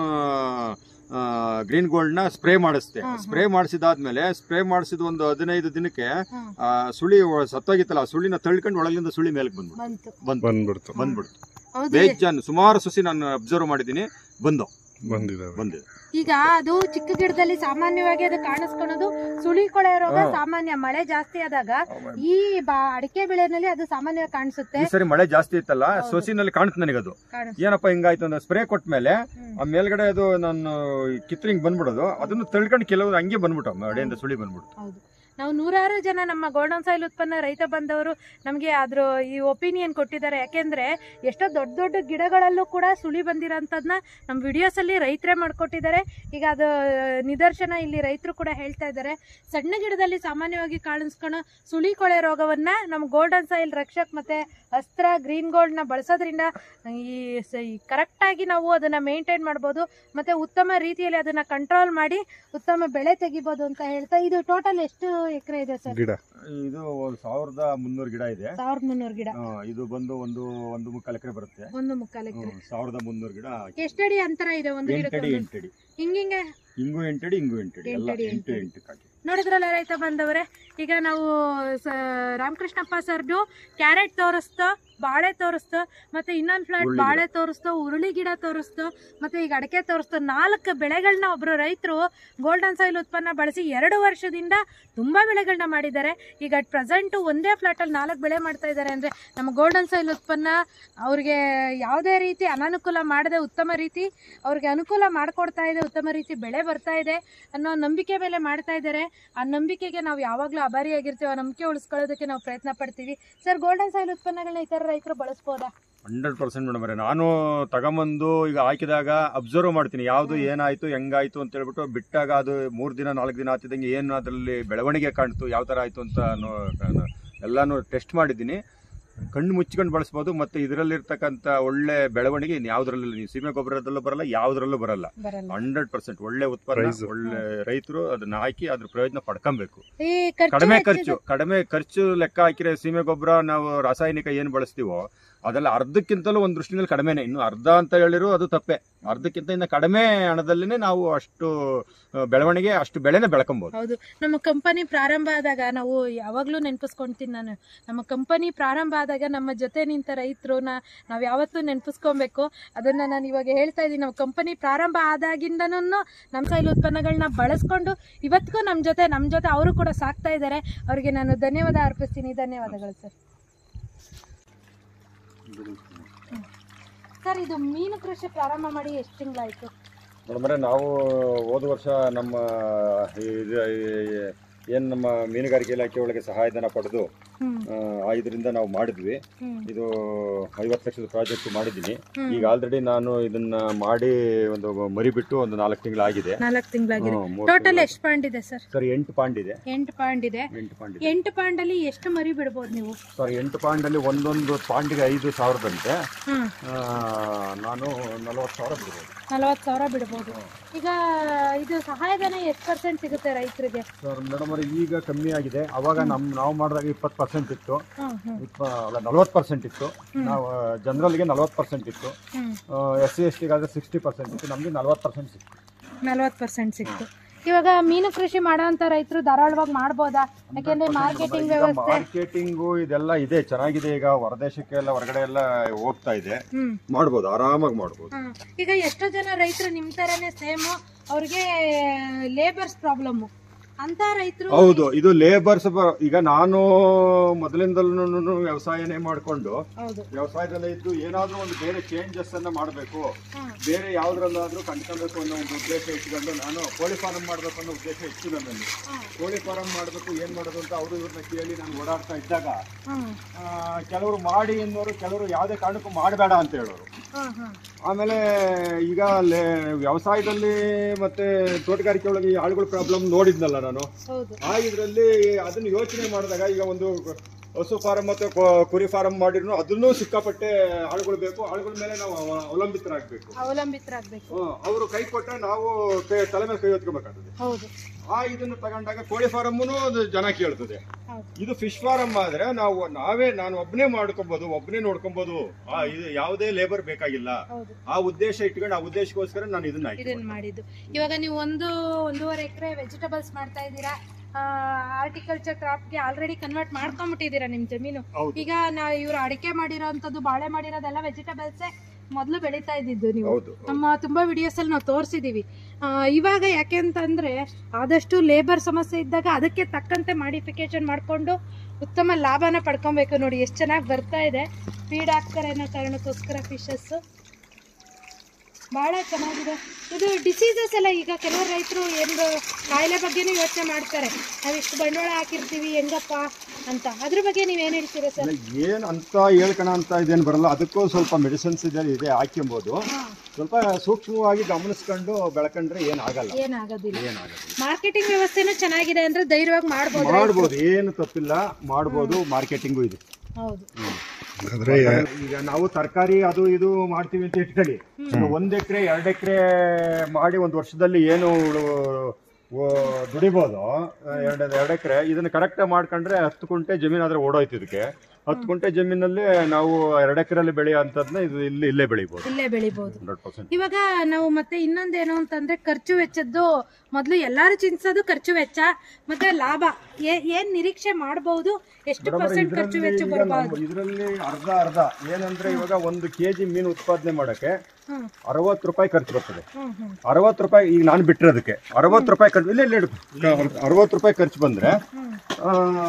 ಗ್ರೀನ್ ಗೋಲ್ಡ್ ನ ಸ್ಪ್ರೇ ಮಾಡಿಸ್ದೆ ಹ್ಮ್, ಸ್ಪ್ರೇ ಮಾಡಿಸಿದಾದ್ಮೇಲೆ ಸ್ಪ್ರೇ ಮಾಡಿಸಿದ ಒಂದು ಹದಿನೈದು ದಿನಕ್ಕೆ ಹ್ಮ್. ಆ, ಸುಳಿ ಒ- ಸತ್ತೋಗಿತ್ತಲ್ಲ ಆ ಸುಳಿನ ತಳ್ಕೊಂಡು ಒಳಗಿಂದ ಸುಳಿ ಮೇಲಕ್ಕೆ ಬಂದ್ಬಿಡ್ತು ಬಂತು ಬಂತು ಬಂದ್ಬಿಡ್ತು ಬಂದ್ಬಿಡ್ತು ಹೌದು ಬೇಜಾನ್ ಸುಮಾರು ಸುಸಿ ನಾನು ಅಬ್ಸರ್ವ್ ಮಾಡಿದ್ದೀನಿ ಬಂದು ಬಂದಿದ್ದಾವೆ ಬಂದಿದೆ ಈಗ ಅದು ಚಿಕ್ಕ ಗಿಡದಲ್ಲಿ ಸಾಮಾನ್ಯವಾಗಿ ಅದು ಕಾಣಿಸ್ಕೊಳ್ಳೋದು ಸುಳಿ ಕೊಳೆ ರೋಗ ಹಾ. ಸಾಮಾನ್ಯ ಮಳೆ ಜಾಸ್ತಿ ಆದಾಗ ಈ ಬಾ ಅಡಿಕೆ ಬೆಳೆನಲ್ಲಿ ಅದು ಸಾಮಾನ್ಯವಾಗಿ ಕಾಣಿಸುತ್ತೆ ಈ ಸರಿ ಮಳೆ ಜಾಸ್ತಿ ಇತ್ತಲ್ಲ ಹೌದು. ಸೊಸಿನಲ್ಲಿ ಕಾಣ್ತು ನನಗದು ಕಾಣಿಸುತ್ತೆ ಏನಪ್ಪ ಹಿಂಗಾಯ್ತು ಅಂದ್ರೆ ಸ್ಪ್ರೇ ಕೊಟ್ಟ ಮೇಲೆ ಹ್ಮ್. ಆ ಮೇಲ್ಗಡೆ ಅದು ನಾನು ಕಿತ್ತರಿಂಗ್ ಬಂದ್ಬಿಡೋದು ಅದನ್ನು ತಳ್ಕೊಂಡು ಕೆಲವರು ಹಂಗೆ ಬಂದ್ಬಿಟ್ಟು ಮಳೆಯಿಂದ ಸುಳಿ ಬಂದ್ಬಿಟ್ಟು ಹೌದು ನಾವು ನೂರಾರು ಜನ ನಮ್ಮ ಗೋಲ್ಡನ್ ಸಾಯಿಲ್ ಉತ್ಪನ್ನ ರೈತ ಬಂದವರು ನಮಗೆ ಅದ್ರ ಈ ಒಪಿನಿಯನ್ ಕೊಟ್ಟಿದ್ದಾರೆ ಯಾಕೆಂದ್ರೆ ಎಷ್ಟೋ ದೊಡ್ಡ ದೊಡ್ಡ ಗಿಡಗಳಲ್ಲೂ ಕೂಡ ಸುಳಿ ಬಂದಿರೋಂಥದ್ನ ನಮ್ಮ ವಿಡಿಯೋಸ್ ಅಲ್ಲಿ ರೈತರೇ ಮಾಡ್ಕೊಟ್ಟಿದ್ದಾರೆ ಈಗ ಅದು ನಿದರ್ಶನ ಇಲ್ಲಿ ರೈತರು ಕೂಡ ಹೇಳ್ತಾ ಇದ್ದಾರೆ ಸಣ್ಣ ಗಿಡದಲ್ಲಿ ಸಾಮಾನ್ಯವಾಗಿ ಕಾಣಿಸ್ಕೊಳ್ಳೋ ಸುಳಿ ಕೊಳೆ ರೋಗವನ್ನ ನಮ್ಮ ಗೋಲ್ಡನ್ ಸಾಯಿಲ್ ರಕ್ಷಕ್ ಮತ್ತೆ ಅಸ್ತ್ರ ಗ್ರೀನ್ ಗೋಲ್ಡ್ ನ ಬಳಸೋದ್ರಿಂದ ಈ ಕರೆಕ್ಟ್ ಆಗಿ ನಾವು ಅದನ್ನ ಮೇಂಟೈನ್ ಮಾಡ್ಬೋದು ಮತ್ತೆ ಉತ್ತಮ ರೀತಿಯಲ್ಲಿ ಅದನ್ನ ಕಂಟ್ರೋಲ್ ಮಾಡಿ ಉತ್ತಮ ಬೆಳೆ ತೆಗಿಬೋದು ಅಂತ ಹೇಳ್ತಾ ಇದು ಟೋಟಲ್ ಎಷ್ಟು ಎಕರೆ ಇದೆ ಸರ್ ಗಿಡ ಇದು ಒಂದು ಸಾವಿರದ ಮುನ್ನೂರು ಗಿಡ ಇದೆ ಸಾವಿರದ ಮುನ್ನೂರು ಗಿಡ ಆ, ಇದು ಬಂದು ಒಂದು ಒಂದು ಮುಕ್ಕಾಲು ಎಕರೆ ಬರುತ್ತೆ ಒಂದು ಮುಕ್ಕಾಲು ಎಕರೆ ಹ್ಮ್, ಸಾವಿರದ ಮುನ್ನೂರು ಗಿಡ ಎಷ್ಟಡಿ ಅಂತರ ಇದೆ ಒಂದು ಎಂಟಡಿ ಗಿಡಕ್ಕೆ ಎಂಟಡಿ ಹಿಂಗಿಂಗೆ ಹಿಂಗು ಎಂಟಡಿ ಹಿಂಗು ಎಂಟಡಿ ಎಲ್ಲ ಎಂಟಡಿ, ಎಂಟು ಎಂಟಡಿ. ಎಂಟು ಕಾಕಿ ನೋಡಿದ್ರಲ್ಲ ರೈತ ಬಂದವರೇ ಈಗ ನಾವು ಸ- ರಾಮಕೃಷ್ಣಪ್ಪ ಸರ್ದು ಕ್ಯಾರೆಟ್ ತೋರಿಸ್ತು ಬಾಳೆ ತೋರಿಸ್ತು ಮತ್ತೆ ಇನ್ನೊಂದು ಫ್ಲಾಟ್ ಉರುಳಿ ಗಿಡ. ಬಾಳೆ ತೋರಿಸ್ತು ಉರುಳಿ ಗಿಡ ತೋರಿಸ್ತು ಮತ್ತೆ ಈಗ ಅಡಕೆ ತೋರಿಸ್ತು ನಾಲ್ಕು ಬೆಳೆಗಳನ್ನ ಒಬ್ರು ರೈತರು ಗೋಲ್ಡನ್ ಸಾಯಿಲ್ ಉತ್ಪನ್ನ ಬಳಸಿ ಎರಡು ವರ್ಷದಿಂದ ತುಂಬಾ ಬೆಳೆಗಳನ್ನ ಮಾಡಿದ್ದಾರೆ ಈಗ ಅಟ್ ಪ್ರೆಸೆಂಟ್ ಒಂದೇ ಫ್ಲಾಟ್ ಅಲ್ಲಿ ನಾಲ್ಕು ಬೆಳೆ ಮಾಡ್ತಾ ಇದ್ದಾರೆ ಅಂದ್ರೆ ನಮ್ಮ ಗೋಲ್ಡನ್ ಸಾಯಿಲ್ ಉತ್ಪನ್ನ ಅವ್ರಿಗೆ ಯಾವುದೇ ರೀತಿ ಅನಾನುಕೂಲ ಮಾಡದೆ ಉತ್ತಮ ರೀತಿ ಅವ್ರಿಗೆ ಅನುಕೂಲ ಮಾಡಿಕೊಡ್ತಾ ಇದೆ ಉತ್ತಮ ರೀತಿ ಬೆಳೆ ಬರ್ತಾ ಇದೆ ಅನ್ನೋ ನಂಬಿಕೆ ಮೇಲೆ ಮಾಡ್ತಾ ಇದ್ದಾರೆ ಆ ನಂಬಿಕೆಗೆ ನಾವು ಯಾವಾಗಲೂ ಅಭಾರಿಯಾಗಿರ್ತೀವಿ ಆ ನಂಬಿಕೆ ಉಳಿಸ್ಕೊಳ್ಳೋದಕ್ಕೆ ನಾವು ಪ್ರಯತ್ನ ಪಡ್ತೀವಿ ಸರ್ ಗೋಲ್ಡನ್ ಸಾಯಿಲ್ ಉತ್ಪನ್ನಗಳನ್ನ ಇತರ ರೈತರು ಬಳಸ್ಬೋದಾ ಹಂಡ್ರೆಡ್ ಪರ್ಸೆಂಟ್ ಮೇಡಮ್ ನಾನು ತಗೊಂಬಂದು ಈಗ ಹಾಕಿದಾಗ ಅಬ್ಸರ್ವ್ ಮಾಡ್ತೀನಿ ಯಾವುದು ಏನಾಯ್ತು ಹೆಂಗಾಯ್ತು ಅಂತ ಹೇಳ್ಬಿಟ್ಟು ಬಿಟ್ಟಾಗ ಅದು ಮೂರು ದಿನ ನಾಲ್ಕು ದಿನ ಆಗ್ತಿದ್ದಂಗೆ ಏನು ಅದರಲ್ಲಿ ಬೆಳವಣಿಗೆ ಕಾಣ್ತು ಯಾವ ಥರ ಆಯ್ತು ಅಂತ ನೋ- ನಾನು ಎಲ್ಲಾನು ಟೆಸ್ಟ್ ಮಾಡಿದ್ದೀನಿ ಕಣ್ಣು ಮುಚ್ಕೊಂಡು ಬಳಸ್ಬೋದು ಮತ್ತೆ ಇದರಲ್ಲಿರ್ತಕ್ಕಂಥ ಒಳ್ಳೆ ಬೆಳವಣಿಗೆ ಯಾವುದ್ರಲ್ಲೂ ನೀವು ಸೀಮೆ ಗೊಬ್ಬರದಲ್ಲೂ ಬರಲ್ಲ ಯಾವುದ್ರಲ್ಲೂ ಬರಲ್ಲ ಬರಲ್ಲ ಹಂಡ್ರೆಡ್ ಪರ್ಸೆಂಟ್ ಒಳ್ಳೆ ಉತ್ಪನ್ನ Price. ಒಳ್ಳೆ ರೈತರು ಅದನ್ನ ಹಾಕಿ ಅದ್ರ ಪ್ರಯೋಜನ ಪಡ್ಕೊಬೇಕು ಈ ಖರ್ಚು ಕಡಿಮೆ ವೆಚ್ಚದ- ಖರ್ಚು ಕಡಿಮೆ ಖರ್ಚು ಲೆಕ್ಕ ಹಾಕಿದ್ರೆ ಸೀಮೆ ಗೊಬ್ಬರ ನಾವು ರಾಸಾಯನಿಕ ಏನು ಬಳಸ್ತೀವೋ ಅದೆಲ್ಲ ಅರ್ಧಕ್ಕಿಂತಲೂ ಒಂದು ದೃಷ್ಟಿನಲ್ಲಿ ಕಡಿಮೆನೆ ಇನ್ನು ಅರ್ಧ ಅಂತ ಹೇಳಿರು ಅದು ತಪ್ಪೆ ಅರ್ಧಕ್ಕಿಂತ ಇನ್ನು ಕಡಿಮೆ ಹಣದಲ್ಲಿನೇ ನಾವು ಅಷ್ಟು ಆ, ಬೆಳವಣಿಗೆ ಅಷ್ಟು ಬೆಳೆನೇ ಬೆಳ್ಕೊಬಹುದು ಹೌದು ನಮ್ಮ ಕಂಪನಿ ಪ್ರಾರಂಭ ಆದಾಗ ನಾವು ಯಾವಾಗಲೂ ನೆನಪಿಸ್ಕೊಂತೀನಿ ನಾನು ನಮ್ಮ ಕಂಪನಿ ಪ್ರಾರಂಭ ಆದಾಗ ನಮ್ಮ ಜೊತೆ ನಿಂತ ರೈತರನ್ನ ನಾವು ಯಾವತ್ತೂ ನೆನಪಿಸ್ಕೊಬೇಕು ಅದನ್ನ ನಾನು ಇವಾಗ ಹೇಳ್ತಾ ಇದ್ದೀನಿ ನಮ್ಮ ಕಂಪನಿ ಪ್ರಾರಂಭ ಆದಾಗಿಂದನೂ ನಮ್ಮ ಸೈಲ್ ಉತ್ಪನ್ನಗಳನ್ನ ಬಳಸ್ಕೊಂಡು ಇವತ್ತಿಗೂ ನಮ್ಮ ಜೊತೆ ನಮ್ಮ ಜೊತೆ ಅವರು ಕೂಡ ಸಾಕ್ತಾ ಇದ್ದಾರೆ ಅವರಿಗೆ ನಾನು ಧನ್ಯವಾದ ಅರ್ಪಿಸ್ತೀನಿ ಧನ್ಯವಾದಗಳು ಸರ್ ಸರ್ ಇದು ಮೀನು ಕೃಷಿ ಪ್ರಾರಂಭ ಮಾಡಿ ಎಷ್ಟು ತಿಂಗಳಾಯ್ತು ಮೇಡಮ್ರೆ ನಾವು ಹೋದ ವರ್ಷ ನಮ್ಮ ಏನು ನಮ್ಮ ಮೀನುಗಾರಿಕೆ ಇಲಾಖೆ ಒಳಗೆ ಸಹಾಯಧನ ಪಡೆದು ಹ್ಮ್ ಆ, ಇದರಿಂದ ನಾವು ಮಾಡಿದ್ವಿ ಹ್ಮ್ ಇದು ಐವತ್ತು ಲಕ್ಷದ ಪ್ರಾಜೆಕ್ಟ್ ಮಾಡಿದ್ದೀನಿ ಹ್ಮ್. ಈಗ ಆಲ್ರೆಡಿ ನಾನು ಇದನ್ನ ಮಾಡಿ ಒಂದು ಮರಿ ಬಿಟ್ಟು ಒಂದು ನಾಲ್ಕು ತಿಂಗಳಾಗಿದೆ ನಾಲ್ಕು ತಿಂಗಳಾಗಿದೆ ಹ್ಮ್, ಮೂರು ಟೋಟಲ್ ತಿಂಗಳು. ಎಷ್ಟು ಪಾಯಿಂಟ್ ಇದೆ ಸರ್ ಸರ್ ಎಂಟು ಪಾಂಡ್ ಇದೆ ಎಂಟು ಪಾಯಿಂಟ್ ಇದೆ ಎಂಟು ಪಾಂಡ್ ಇದೆ ಎಂಟು ಪಾಂಡಲ್ಲಿ ಎಷ್ಟು ಮರಿ ಬಿಡ್ಬೋದು ನೀವು ಸರ್ ಎಂಟು ಪಾಂಡಲ್ಲಿ ಒಂದೊಂದು ಪಾಂಡಿಗೆ ಐದು ಸಾವಿರದಂತೆ ಹ್ಮ್ ಆ, ನಾನು ನಲವತ್ತು ಸಾವಿರ ಬಿಡ್ಬೋದು ನಲವತ್ತು ಸಾವಿರ ಬಿಡ್ಬೋದು ಈಗ ಇದು ಸಹಾಯಧನ ಎಷ್ಟು ಪರ್ಸೆಂಟ್ ಸಿಗುತ್ತೆ ರೈತರಿಗೆ ಸರ್ ಮೇಡಮ್ ಅವ್ರೆ ಈಗ ಕಮ್ಮಿ ಆಗಿದೆ ಅವಾಗ ನಮ್ ನಾವು ಮಾಡಿದಾಗ ಇಪ್ಪತ್ತು ಪರ್ಸೆಂಟ್ ಇತ್ತು ಹ್ಮ್ ಹ್ಮ್ ಇಪ್ಪ ಅಲ್ಲ ನಲ್ವತ್ತು ಪರ್ಸೆಂಟ್ ಇತ್ತು ಹ್ಮ್. ನಾವು ಜನರಲ್ಗೆ ನಲ್ವತ್ತು ಪರ್ಸೆಂಟ್ ಇತ್ತು ಹ್ಮ್ ಎಸ್ ಸಿ ಎಸ್ ಟಿಗಾದ್ರೆ ಸಿಕ್ಸ್ಟಿ ಪರ್ಸೆಂಟ್ ಇತ್ತು ನಮಗೆ ನಲ್ವತ್ತು ಪರ್ಸೆಂಟ್ ಸಿಕ್ತು ನಲವತ್ತು ಪರ್ಸೆಂಟ್ ಸಿಕ್ತು ಇವಾಗ ಮೀನು ಕೃಷಿ ಮಾಡೋಂಥ ರೈತರು ಧಾರಾಳವಾಗಿ ಮಾಡ್ಬೋದಾ ಯಾಕೆಂದ್ರೆ ಮಾರ್ಕೆಟಿಂಗ್ ವ್ಯವಸ್ಥೆ ಮಾರ್ಕೆಟಿಂಗು ಇದೆಲ್ಲ ಇದೆ ಚೆನ್ನಾಗಿದೆ ಈಗ ಹೊರದೇಶಕ್ಕೆ ಎಲ್ಲ ಹೊರಗಡೆ ಎಲ್ಲ ಹೋಗ್ತಾ ಇದೆ ಹ್ಮ್ ಮಾಡ್ಬೋದು ಆರಾಮಾಗಿ ಮಾಡ್ಬೋದು ಹ್ಮ್. ಈಗ ಎಷ್ಟೋ ಜನ ರೈತರು ನಿಮ್ ತರನೇ ಸೇಮ್ ಅವ್ರಿಗೆ ಲೇಬರ್ಸ್ ಪ್ರಾಬ್ಲಮ್ ಅಂತ ರೈತರು ಹೌದು ಇದು ಲೇಬರ್ಸ್ ಈಗ ನಾನು ಮೊದಲಿಂದಲೂ ವ್ಯವಸಾಯನೇ ಮಾಡಿಕೊಂಡು ಹೌದು ವ್ಯವಸಾಯದಲ್ಲೇ ಇದ್ದು ಏನಾದ್ರೂ ಒಂದು ಬೇರೆ ಚೇಂಜಸ್ ಅನ್ನ ಮಾಡಬೇಕು ಹ್ಮ್. ಬೇರೆ ಯಾವ್ದ್ರಲ್ಲಾದ್ರೂ ಕಂಡ್ಕೊಬೇಕು ಅನ್ನೋ ಒಂದು ಉದ್ದೇಶ ಇಟ್ಕೊಂಡು ನಾನು ಕೋಳಿ ಫಾರಂ ಮಾಡಬೇಕು ಅನ್ನೋ ಉದ್ದೇಶ ಇತ್ತು ನನ್ನಲ್ಲಿ ಹ್ಮ್. ಕೋಳಿ ಫಾರಂ ಮಾಡಬೇಕು ಏನ್ ಮಾಡೋದು ಅಂತ ಅವರು ಇವ್ರನ್ನ ಕೇಳಿ ನಾನು ಓಡಾಡ್ತಾ ಇದ್ದಾಗ ಹ್ಮ್ ಆ, ಕೆಲವರು ಮಾಡಿ ಅನ್ನೋರು ಕೆಲವರು ಯಾವುದೇ ಕಾರಣಕ್ಕೂ ಮಾಡಬೇಡ ಅಂತ ಹೇಳೋರು ಹ್ಮ್ ಹ್ಮ್ ಆಮೇಲೆ ಈಗ ಲೇ- ವ್ಯವಸಾಯದಲ್ಲಿ ಮತ್ತೆ ತೋಟಗಾರಿಕೆ ಒಳಗೆ ಈ ಆಳುಗಳ ಪ್ರಾಬ್ಲಮ್ ನೋಡಿದ್ನಲ್ಲ ನಾನು ಹೌದು ಆ ಇದರಲ್ಲಿ ಅದನ್ನು ಯೋಚನೆ ಮಾಡಿದಾಗ ಈಗ ಒಂದು ಹಸು ಫಾರಂ ಮತ್ತು ಕೊ- ಕುರಿ ಫಾರಂ ಮಾಡಿದ್ರು ಅದನ್ನೂ ಸಿಕ್ಕಾಪಟ್ಟೆ ಆಳುಗಳು ಬೇಕು ಆಳುಗಳ ಮೇಲೆ ನಾವು ಅವ- ಅವಲಂಬಿತರಾಗಬೇಕು ಅವಲಂಬಿತರಾಗಬೇಕು ಅವರು ಕೈ ಕೊಟ್ಟರೆ ನಾವು ಕೈ ತಲೆ ಮೇಲೆ ಕೈ ಹೊತ್ಕೋಬೇಕಾಗ್ತದೆ ಹೌದು ಆ ಇದನ್ನು ತಗೊಂಡಾಗ ಕೋಳಿ ಫಾರಮ್ಮೂ ಜನ ಕೇಳ್ತದೆ ಹೌದು ಇದು ಫಿಶ್ ಫಾರಂ ಆದ್ರೆ ನಾವು ನಾವೇ ನಾನು ಒಬ್ಬನೇ ಮಾಡ್ಕೊಬೋದು ಒಬ್ಬನೇ ನೋಡ್ಕೊಬೋದು ಆ ಇದು ಯಾವುದೇ ಲೇಬರ್ ಬೇಕಾಗಿಲ್ಲ ಹೌದು ಆ ಉದ್ದೇಶ ಇಟ್ಕೊಂಡು ಆ ಉದ್ದೇಶಕ್ಕೋಸ್ಕರ ನಾನು ಇದನ್ನ ಆಯ್ಕೆ ಇದನ್ನ ಮಾಡಿದ್ದು ಇವಾಗ ನೀವು ಒಂದು ಒಂದೂವರೆ ಎಕರೆ ವೆಜಿಟೇಬಲ್ಸ್ ಮಾಡ್ತಾ ಇದ್ದೀರಾ ಆರ್ಟಿಕಲ್ಚರ್ ಕ್ರಾಪ್ಗೆ ಆಲ್ರೆಡಿ ಕನ್ವರ್ಟ್ ಮಾಡ್ಕೊಂಡ್ಬಿಟ್ಟಿದ್ದೀರಾ ನಿಮ್ ಜಮೀನು ಹೌದು. ಈಗ ನಾ ಇವ್ರು ಅಡಿಕೆ ಮಾಡಿರೋಂಥದ್ದು ಬಾಳೆ ಮಾಡಿರೋದೆಲ್ಲ ವೆಜಿಟೇಬಲ್ಸೇ ಮೊದಲು ಬೆಳೀತಾ ಇದ್ದಿದ್ದು ನೀವು ಹೌದು ನಮ್ಮ ತುಂಬಾ ವಿಡಿಯೋಸ್ ಅಲ್ಲಿ ನಾವು ತೋರಿಸಿದೀವಿ ಇವಾಗ ಯಾಕೆ ಅಂತಂದ್ರೆ ಆದಷ್ಟು ಲೇಬರ್ ಸಮಸ್ಯೆ ಇದ್ದಾಗ ಅದಕ್ಕೆ ತಕ್ಕಂತೆ ಮಾಡಿಫಿಕೇಶನ್ ಮಾಡಿಕೊಂಡು ಉತ್ತಮ ಲಾಭನ ಪಡ್ಕೊಬೇಕು ನೋಡಿ ಎಷ್ಟು ಚೆನ್ನಾಗಿ ಬರ್ತಾ ಇದೆ ಫೀಡ್ ಹಾಕ್ತಾರೆ ಅನ್ನೋ ಕಾರಣಕ್ಕೋಸ್ಕರ ಫಿಶಸ್ ಬಹಳ ಚೆನ್ನಾಗಿದೆ ಇದು ಡಿಸೀಸಸ್ ಎಲ್ಲ ಈಗ ಕೆಲವು ರೈತರು ಏನು ಕಾಯಿಲೆ ಬಗ್ಗೆನೂ ಯೋಚನೆ ಮಾಡ್ತಾರೆ ನಾವು ಇಷ್ಟು ಬಂಡವಾಳ ಹಾಕಿರ್ತೀವಿ ಹೆಂಗಪ್ಪ ಅಂತ ಅದ್ರ ಬಗ್ಗೆ ನೀವೇನು ಹೇಳ್ತೀರಾ ಸರ್ ಏನ್ ಅಂತ ಹೇಳ್ಕಣ ಅಂತ ಇದೇನು ಬರಲ್ಲ ಅದಕ್ಕೂ ಸ್ವಲ್ಪ ಮೆಡಿಸಿನ್ಸ್ ಇದೆ ಇದೆ ಹಾಕ್ಯಂಬೋದು ಸ್ವಲ್ಪ ಸೂಕ್ಷ್ಮವಾಗಿ ಗಮನಿಸ್ಕೊಂಡು ಬೆಳ್ಕೊಂಡ್ರೆ ಏನಾಗಲ್ಲ ಏನಾಗೋದಿಲ್ಲ ಏನಾಗಲ್ಲ ಮಾರ್ಕೆಟಿಂಗ್ ವ್ಯವಸ್ಥೆನೂ ಚೆನ್ನಾಗಿದೆ ಅಂದ್ರೆ ಧೈರ್ಯವಾಗಿ ಮಾಡ್ಬೋದು ರೈತ್ರು. ಮಾಡ್ಬೋದು ಏನು ತಪ್ಪಿಲ್ಲ ಮಾಡ್ಬೋದು ಮಾರ್ಕೆಟಿಂಗು ಇದೆ ಹೌದು ಆದ್ರೆ ಈಗ ನಾವು ತರಕಾರಿ ಅದು ಇದು ಮಾಡ್ತೀವಿ ಅಂತ ಇಟ್ಕೊಳ್ಳಿ ಈಗ ಒಂದ್ ಎಕರೆ ಎರಡ್ ಎಕರೆ ಮಾಡಿ ಒಂದು ವರ್ಷದಲ್ಲಿ ಏನು ಉ- ದುಡಿಬೋದು ಎರಡು ಎರಡು ಎಕರೆ ಇದನ್ನ ಕರೆಕ್ಟ್ ಮಾಡ್ಕೊಂಡ್ರೆ ಹತ್ತು ಕುಂಟೆ ಜಮೀನು ಆದ್ರೆ ಓಡೋಯ್ತು ಇದಕ್ಕೆ ಹತ್ತು ಕುಂಟೆ ಜಮೀನಲ್ಲಿ ನಾವು ಎರಡು ಎಕರೆಲ್ಲಿ ಬೆಳೆಯೋ ಅಂಥದ್ನ ಇದು ಇಲ್ಲಿ ಇಲ್ಲೇ ಬೆಳಿಬೋದು ಇಲ್ಲೇ ಬೆಳಿಬಹುದು ಹಂಡ್ರೆಡ್ ಪರ್ಸೆಂಟ್ ಇವಾಗ ನಾವು ಮತ್ತೆ ಇನ್ನೊಂದೇನು ಅಂತಂದ್ರೆ ಖರ್ಚು ವೆಚ್ಚದ್ದು ಮೊದಲು ಎಲ್ಲಾರು ಚಿಂತಿಸೋದು ಖರ್ಚು ವೆಚ್ಚ ಮತ್ತೆ ಲಾಭ ಏ- ಏನ್ ನಿರೀಕ್ಷೆ ಮಾಡಬಹುದು ಎಷ್ಟು ಪರ್ಸೆಂಟ್ ಖರ್ಚು ವೆಚ್ಚ ಬರಬಹುದು ಇದರಲ್ಲಿ ಅರ್ಧ ಅರ್ಧ ಏನಂದ್ರೆ ಇವಾಗ ಒಂದು ಕೆಜಿ ಮೀನು ಉತ್ಪಾದನೆ ಮಾಡಕ್ಕೆ ಹ್ಮ್ ಅರವತ್ತು ರೂಪಾಯಿ ಖರ್ಚು ಬರ್ತದೆ ಹ್ಮ್ ಹ್ಮ್ ಅರವತ್ತು ರೂಪಾಯಿ ಈಗ ನಾನು ಬಿಟ್ಟಿರೋದಕ್ಕೆ ಅರವತ್ತು ರೂಪಾಯಿ ಖರ್ಚು ಇಲ್ಲ ಇಲ್ಲ ಇಡು. ಅರವತ್ತು ರೂಪಾಯಿ ಖರ್ಚು ಬಂದ್ರೆ ಹ್ಮ್ ಆ,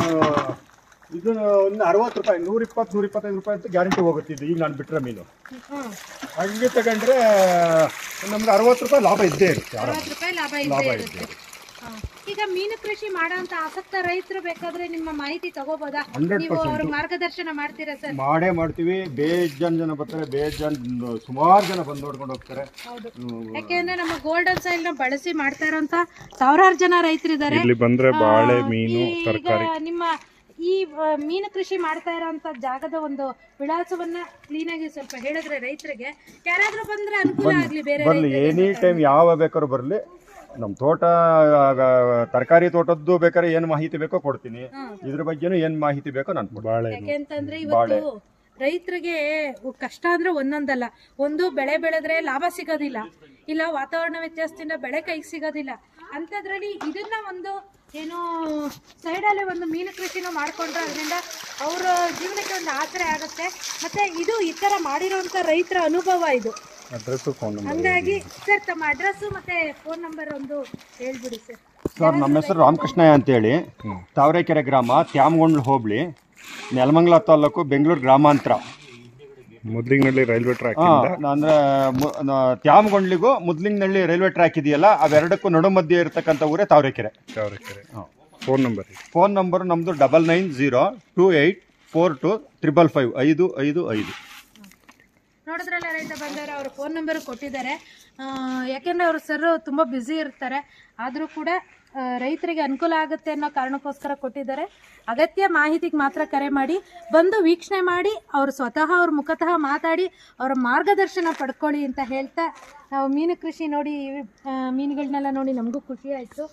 ಇದು ಒಂದು ಅರವತ್ತು ರೂಪಾಯಿ ನೂರ ಇಪ್ಪತ್ತು ನೂರ ಇಪ್ಪತ್ತೈದು ರೂಪಾಯಿ ಅಂತ ಗ್ಯಾರಂಟಿ ಹೋಗುತ್ತೆ ಇದು ಈಗ ನಾನು ಬಿಟ್ಟಿರೋ ಮೀನು ಹ್ಮ್ ಹಂಗೆ ತಗೊಂಡ್ರೆ ನಮ್ಗೆ ಅರವತ್ತು ರೂಪಾಯಿ ಲಾಭ ಇದ್ದೇ ಇರುತ್ತೆ ಆರಾಮ. ಅರವತ್ತು ರೂಪಾಯಿ ಲಾಭ ಲಾಭ ಇದ್ದೇ ಇದ್ದೇ ಇರುತ್ತೆ ಹಾ. ಈಗ ಮೀನು ಕೃಷಿ ಮಾಡೋಂತ ಆಸಕ್ತ ರೈತರು ಬೇಕಾದ್ರೆ ನಿಮ್ಮ ಮಾಹಿತಿ ತಗೋಬೋದಾ 100% ನೀವು ಅವ್ರ ಮಾರ್ಗದರ್ಶನ ಮಾಡ್ತೀರಾ ಸರ್ ಮಾಡೇ ಮಾಡ್ತೀವಿ ಬೇಜಾನ್ ಜನ ಬರ್ತಾರೆ ಬೇಜಾನ್ ಸುಮಾರು ಜನ ಬಂದು ನೋಡ್ಕೊಂಡು ಹೋಗ್ತಾರೆ ಹೌದು ಹ್ಮ್. ಯಾಕೆಂದ್ರೆ ನಮ್ಮ ಗೋಲ್ಡನ್ ಸೈಲ್ ನ ಬಳಸಿ ಮಾಡ್ತಾ ಇರೋಂತ ಸಾವಿರಾರು ಜನ ರೈತರಿದ್ದಾರೆ ಇಲ್ಲಿ ಬಂದ್ರೆ ಬಾಳೆ ಆ, ಮೀನು ಈ- ತರಕಾರಿ ಈಗ ನಿಮ್ಮ ಈ ಆ, ಮೀನು ಕೃಷಿ ಮಾಡ್ತಾ ಇರೋಂತ ಜಾಗದ ಒಂದು ವಿಳಾಸವನ್ನ ಕ್ಲೀನ್ ಆಗಿ ಸ್ವಲ್ಪ ಹೇಳಿದ್ರೆ ರೈತರಿಗೆ ಯಾರಾದ್ರೂ ಬಂದ್ರೆ ಅನುಕೂಲ ಆಗ್ಲಿ ಬೇರೆ ಬರ್ಲಿ ಎನಿ ಟೈಮ್ ಯಾವ ಬೇಕಾದ್ರೂ ಬರಲಿ ನಮ್ಮ ತೋಟ ತರಕಾರಿ ತೋಟದ್ದು ಬೇಕಾದ್ರೆ ಏನು ಮಾಹಿತಿ ಬೇಕೋ ಕೊಡ್ತೀನಿ ಇದ್ರ ಬಗ್ಗೆನೂ ಏನು ಮಾಹಿತಿ ಬೇಕೋ ನಾನು ಕೊಡ್ತೀನಿ ಬಾಳೆ ಯಾಕೆಂತಂದ್ರೆ ಇವತ್ತು ರೈತರಿಗೆ ಕಷ್ಟ ಅಂದ್ರೆ ಒಂದೊಂದಲ್ಲ ಒಂದು ಬೆಳೆ ಬೆಳೆದ್ರೆ ಲಾಭ ಸಿಗೋದಿಲ್ಲ ಇಲ್ಲ ವಾತಾವರಣ ವ್ಯತ್ಯಾಸದಿಂದ ಬೆಳೆ ಕೈಗೆ ಸಿಗೋದಿಲ್ಲ ಅಂಥದ್ರಲ್ಲಿ ಇದನ್ನ ಒಂದು ಏನು ಸೈಡಲ್ಲೇ ಒಂದು ಮೀನು ಕೃಷಿನೂ ಮಾಡ್ಕೊಂಡ್ರೆ ಅದರಿಂದ ಅವರ ಜೀವನಕ್ಕೆ ಒಂದು ಆಸರೆ ಆಗುತ್ತೆ ಮತ್ತೆ ಇದು ಈ ಥರ ಮಾಡಿರೋಂಥ ರೈತರ ಅನುಭವ ಇದು ಅಡ್ರೆಸ್ಸು ಫೋನ್ ನಂಬರ್ ಹಂಗಾಗಿ ಸರ್ ತಮ್ಮ ಅಡ್ರೆಸ್ಸು ಮತ್ತೆ ಫೋನ್ ನಂಬರ್ ಒಂದು ಹೇಳ್ಬಿಡಿ ಸರ್ ಸರ್ ನಮ್ಮ ಹೆಸರು ರಾಮಕೃಷ್ಣಯ್ಯ ಅಂತೇಳಿ ತಾವರೆಕೆರೆ ಗ್ರಾಮ ತ್ಯಾಮಗೊಂಡ್ಲು ಹೋಬಳಿ ನೆಲಮಂಗಲ ತಾಲೂಕು ಬೆಂಗಳೂರು ಗ್ರಾಮಾಂತರ ಮೊದ್ಲಿಂಗನಹಳ್ಳಿ ರೈಲ್ವೆ ಟ್ರ್ಯಾಕ್ ಹಾ, ಅಂದ್ರೆ ಮು- ನ- ತ್ಯಾಮಗೊಂಡ್ಲಿಗೂ ಮುದ್ಲಿಂಗ್ನಳ್ಳಿ ರೈಲ್ವೆ ಟ್ರ್ಯಾಕ್ ಇದೆಯಲ್ಲ ಅವೆರಡಕ್ಕೂ ನಡು ಮಧ್ಯೆ ಇರತಕ್ಕಂಥ ಊರೇ Tavarekere Tavarekere phone number phone number ನಮ್ಮದು double nine zero two eight four two triple five ಐದು ಐದು ಐದು ನೋಡಿದ್ರಲ್ಲ ರೈತ ಬಂದವರು ಅವ್ರ ಫೋನ್ ನಂಬರ್ ಕೊಟ್ಟಿದ್ದಾರೆ ಆ, ಯಾಕೆಂದ್ರೆ ಅವರು ಸರ್ ತುಂಬ ಬ್ಯುಸಿ ಇರ್ತಾರೆ ಆದರೂ ಕೂಡ ಆ, ರೈತರಿಗೆ ಅನುಕೂಲ ಆಗುತ್ತೆ ಅನ್ನೋ ಕಾರಣಕ್ಕೋಸ್ಕರ ಕೊಟ್ಟಿದ್ದಾರೆ ಅಗತ್ಯ ಮಾಹಿತಿಗೆ ಮಾತ್ರ ಕರೆ ಮಾಡಿ ಬಂದು ವೀಕ್ಷಣೆ ಮಾಡಿ ಅವರು ಸ್ವತಃ ಅವ್ರ ಮುಖತಃ ಮಾತಾಡಿ ಅವರ ಮಾರ್ಗದರ್ಶನ ಪಡ್ಕೊಳ್ಳಿ ಅಂತ ಹೇಳ್ತಾ ನಾವು ಮೀನು ಕೃಷಿ ನೋಡಿ ಆ, ಮೀನುಗಳನ್ನೆಲ್ಲ ನೋಡಿ ನಮಗೂ ಖುಷಿ ಆಯಿತು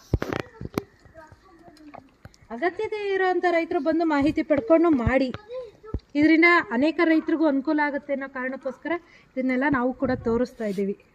ಅಗತ್ಯತೆ ಇರೋಂಥ ರೈತರು ಬಂದು ಮಾಹಿತಿ ಪಡ್ಕೊಂಡು ಮಾಡಿ ಇದರಿಂದ ಅನೇಕ ರೈತರಿಗೂ ಅನುಕೂಲ ಆಗುತ್ತೆ ಅನ್ನೋ ಕಾರಣಕ್ಕೋಸ್ಕರ ಇದನ್ನೆಲ್ಲ ನಾವು ಕೂಡ ತೋರಿಸ್ತಾ ಇದ್ದೀವಿ